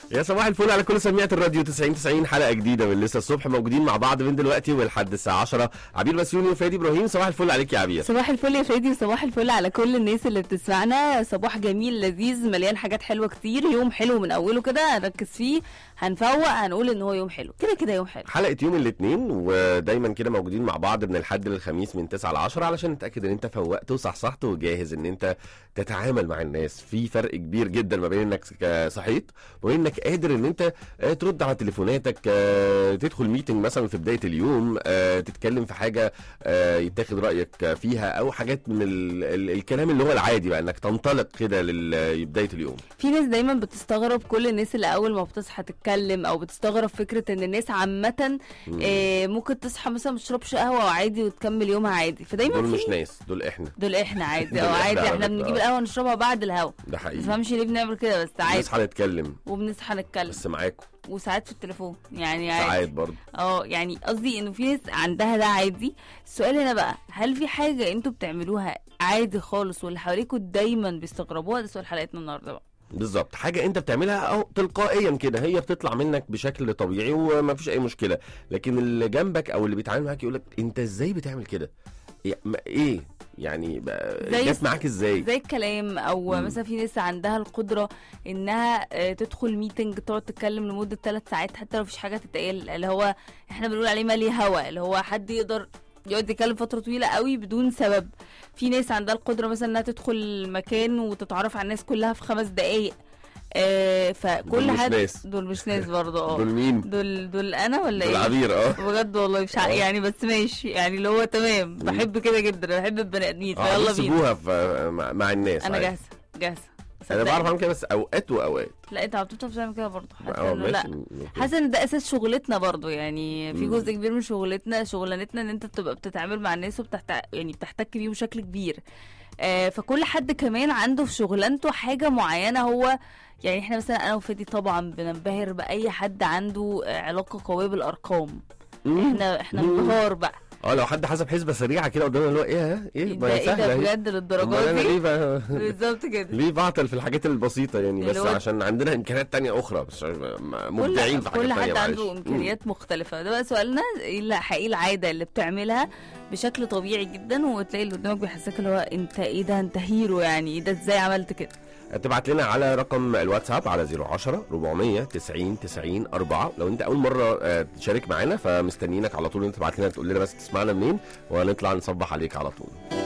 يا صباح الفل على كل سميعة الراديو 90 90 حلقة جديدة من لسه الصبح موجودين مع بعض من دلوقتي ولحد الساعة 10 عبير بسيوني وفادي ابراهيم صباح الفل عليك يا عبير صباح الفل يا فادي وصباح الفل على كل الناس اللي بتسمعنا صباح جميل لذيذ مليان حاجات حلوه كتير يوم حلو من اوله كده هنركز فيه هنفوق هنقول ان هو يوم حلو كده كده يوم حلو حلقة يوم الاثنين ودايما كده موجودين مع بعض من الحد للخميس من 9 ل 10 علشان نتأكد ان انت فوقت وصحصحت وجاهز ان انت تتعامل مع الناس في فرق كبير جدا ما بين انك صحيت وبين انك قادر ان انت آه، ترد على تليفوناتك آه، تدخل ميتنج مثلا في بداية اليوم آه، تتكلم في حاجة آه، يتاخد رأيك فيها او حاجات من ال ال الكلام اللي هو العادي بقى انك تنطلق كده لبداية اليوم في ناس دايما بتستغرب كل الناس اللي اول ما بتصحى تتكلم او بتستغرب فكره ان الناس عامه مم. آه، ممكن تصحى مثلا ما تشربش قهوه وعادي وتكمل يومها عادي فدايما دول في مش ناس دول احنا دول احنا عادي دول او إحنا عادي على احنا فكرة، بنجيب آه. القهوه نشربها بعد الهوا ده ما حقيقي تفهمش ليه بنعمل كده بس عادي نصحى نتكلم وبنصحى نتكلم بس معاكم وساعات في التليفون يعني عادي ساعات برضه اه يعني قصدي انه في ناس عندها ده عادي السؤال هنا بقى هل في حاجه انتوا بتعملوها عادي خالص واللي حواليكوا دايما بيستغربوها ده سؤال حلقتنا النهارده بقى بالظبط حاجه انت بتعملها او تلقائيا كده هي بتطلع منك بشكل طبيعي وما فيش اي مشكله لكن اللي جنبك او اللي بيتعامل معاك يقول لك انت ازاي بتعمل كده يا- ما- ايه يعني بقى- زي جت معاك ازاي زي الكلام او مم. مثلا في ناس عندها القدره انها آه، تدخل ميتنج تقعد تتكلم لمده ثلاث ساعات حتى لو مفيش حاجه تتقال اللي هو احنا بنقول عليه مالي هوا اللي هو حد يقدر يقعد يتكلم فتره طويله قوي بدون سبب في ناس عندها القدره مثلا انها تدخل مكان وتتعرف على الناس كلها في خمس دقائق آه فكل دول مش حد ناس. دول مش ناس برضه اه دول مين دول دول انا ولا دول ايه عبير اه بجد والله مش ع- آه. يعني بس ماشي يعني اللي هو تمام بحب كده جدا بحب البني ادمين اه فيلا بينا سيبوها في مع, مع الناس انا عادي. جاهزه جاهزه انا صدقني. بعرف اعمل كده بس اوقات واوقات لا انت عبد بتعرف تعمل كده برضه حاسه اه انه ماشي لا أوكي. حاسه ان ده اساس شغلتنا برضه يعني في مم. جزء كبير من شغلتنا شغلانتنا ان انت بتبقى بتتعامل مع الناس وبتحت يعني بتحتك بيهم بشكل كبير آه فكل حد كمان عنده في شغلانته حاجه معينه هو يعني احنا مثلا انا وفادي طبعا بننبهر باي حد عنده آه، علاقه قويه بالارقام مم. احنا احنا مم. انبهار بقى اه لو حد حسب حسبه سريعه كده قدامنا اللي هو ايه ايه ده ما ايه سهله ده اهي. بجد أمال للدرجه انا دي ليه بقى بالظبط كده ليه بعطل في الحاجات البسيطة يعني بس اللي هو- عشان عندنا إمكانيات تانية أخرى بس مبدعين في كل, كل حاجات تانية حد عنده معلش. امكانيات مختلفه ده بقى سؤالنا ايه اللي- حقيقي العاده اللي بتعملها بشكل طبيعي جدا وتلاقي اللي قدامك بيحسسك اللي هو انت ايه ده انت هيرو يعني ايه ده ازاي عملت كده تبعت لنا على رقم الواتساب على 010 490 90 4 لو انت اول مره آه، تشارك معانا فمستنيينك على طول انت تبعت لنا تقول لنا بس تسمعنا منين وهنطلع نصبح عليك على طول